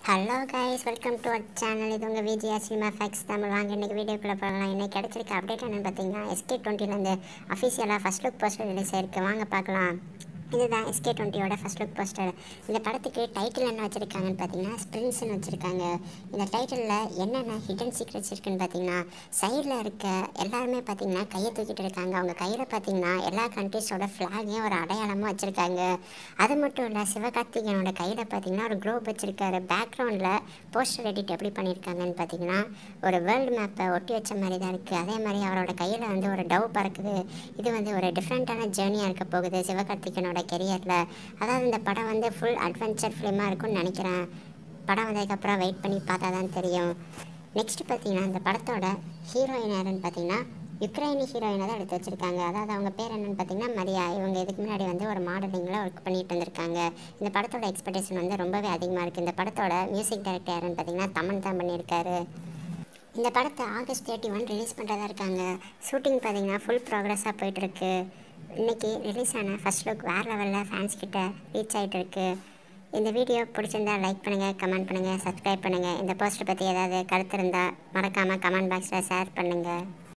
hello guys welcome to our channel இது உங்கள் Vijaya cinema facts Tamil வாங்க இன்றைக்கி வீடியோக்குள்ளே போகலாம் இன்னைக்கு கிடச்சிருக்க அப்டேட் என்னென்னு பார்த்தீங்கன்னா எஸ்கே டுவெண்ட்டிலேருந்து அஃபிஷியலாக ஃபஸ்ட் லுக் போஸ்டர் ரிலீஸ் ஆயிருக்கு வாங்க பார்க்கலாம் இதுதான் எஸ்கே டுவெண்ட்டியோட ஃபஸ்ட் லுக் போஸ்டர் இந்த படத்துக்கு டைட்டில் என்ன வச்சுருக்காங்கன்னு பார்த்தீங்கன்னா ஸ்ப்ரின்ஸ்னு வச்சுருக்காங்க இந்த டைட்டிலில் என்னென்ன ஹிடன் சீக்ரெட்ஸ் இருக்குன்னு பார்த்தீங்கன்னா சைடில் இருக்க எல்லாருமே பார்த்தீங்கன்னா கையை தூக்கிட்டு இருக்காங்க அவங்க கையில் பார்த்தீங்கன்னா எல்லா கண்ட்ரிஸோட ஃப்ளாகையும் ஒரு அடையாளமாக வச்சுருக்காங்க அது மட்டும் இல்லை சிவகார்த்திகேயனோட கையில் பார்த்தீங்கன்னா ஒரு குளோப் வச்சுருக்காரு பேக்ரவுண்டில் போஸ்டர் எடிட் எப்படி பண்ணியிருக்காங்கன்னு பார்த்தீங்கன்னா ஒரு வேர்ல்டு மேப்பை ஒட்டி வச்ச மாதிரி தான் இருக்குது அதே மாதிரி அவரோட கையில் வந்து ஒரு டவ் பறக்குது இது வந்து ஒரு டிஃப்ரெண்ட்டான ஜேர்னியாக இருக்க போகுது சிவகார்த்திகேயனோட கெரியரில் அதாவது இந்த படம் வந்து ஃபுல் அட்வென்ச்சர் ஃபிலிமாக இருக்கும்னு நினைக்கிறேன் படம் வந்ததுக்கப்புறம் வெயிட் பண்ணி பார்த்தா தான் தெரியும் நெக்ஸ்ட் பார்த்தீங்கன்னா இந்த படத்தோட ஹீரோயின் யாருன்னு பார்த்தீங்கன்னா யுக்ரைனி ஹீரோயினை தான் எடுத்து வச்சுருக்காங்க அதாவது அவங்க பேர் என்னென்னு பார்த்தீங்கன்னா மரியா இவங்க இதுக்கு முன்னாடி வந்து ஒரு மாடலிங்கில் ஒர்க் பண்ணிட்டு வந்திருக்காங்க இந்த படத்தோட எக்ஸ்பெக்டேஷன் வந்து ரொம்பவே அதிகமாக இருக்குது இந்த படத்தோட மியூசிக் டைரக்டர் யாருன்னு பார்த்தீங்கன்னா தமன் தான் பண்ணியிருக்காரு இந்த படத்தை ஆகஸ்ட் தேர்ட்டி ஒன் ரிலீஸ் பண்ணுறதா இருக்காங்க ஷூட்டிங் பார்த்தீங்கன்னா ஃபுல் ப்ராக்ரஸாக போயிட்டுருக்கு இன்றைக்கி ரிலீஸ் ஆன ஃபஸ்ட் லுக் வேறு லெவலில் ஃபேன்ஸ் கிட்ட ரீச் ஆகிட்டு இருக்கு இந்த வீடியோ பிடிச்சிருந்தா லைக் பண்ணுங்கள் கமெண்ட் பண்ணுங்கள் சப்ஸ்கிரைப் பண்ணுங்கள் இந்த போஸ்டர் பற்றி ஏதாவது கருத்து இருந்தால் மறக்காமல் கமெண்ட் பாக்ஸில் ஷேர் பண்ணுங்கள்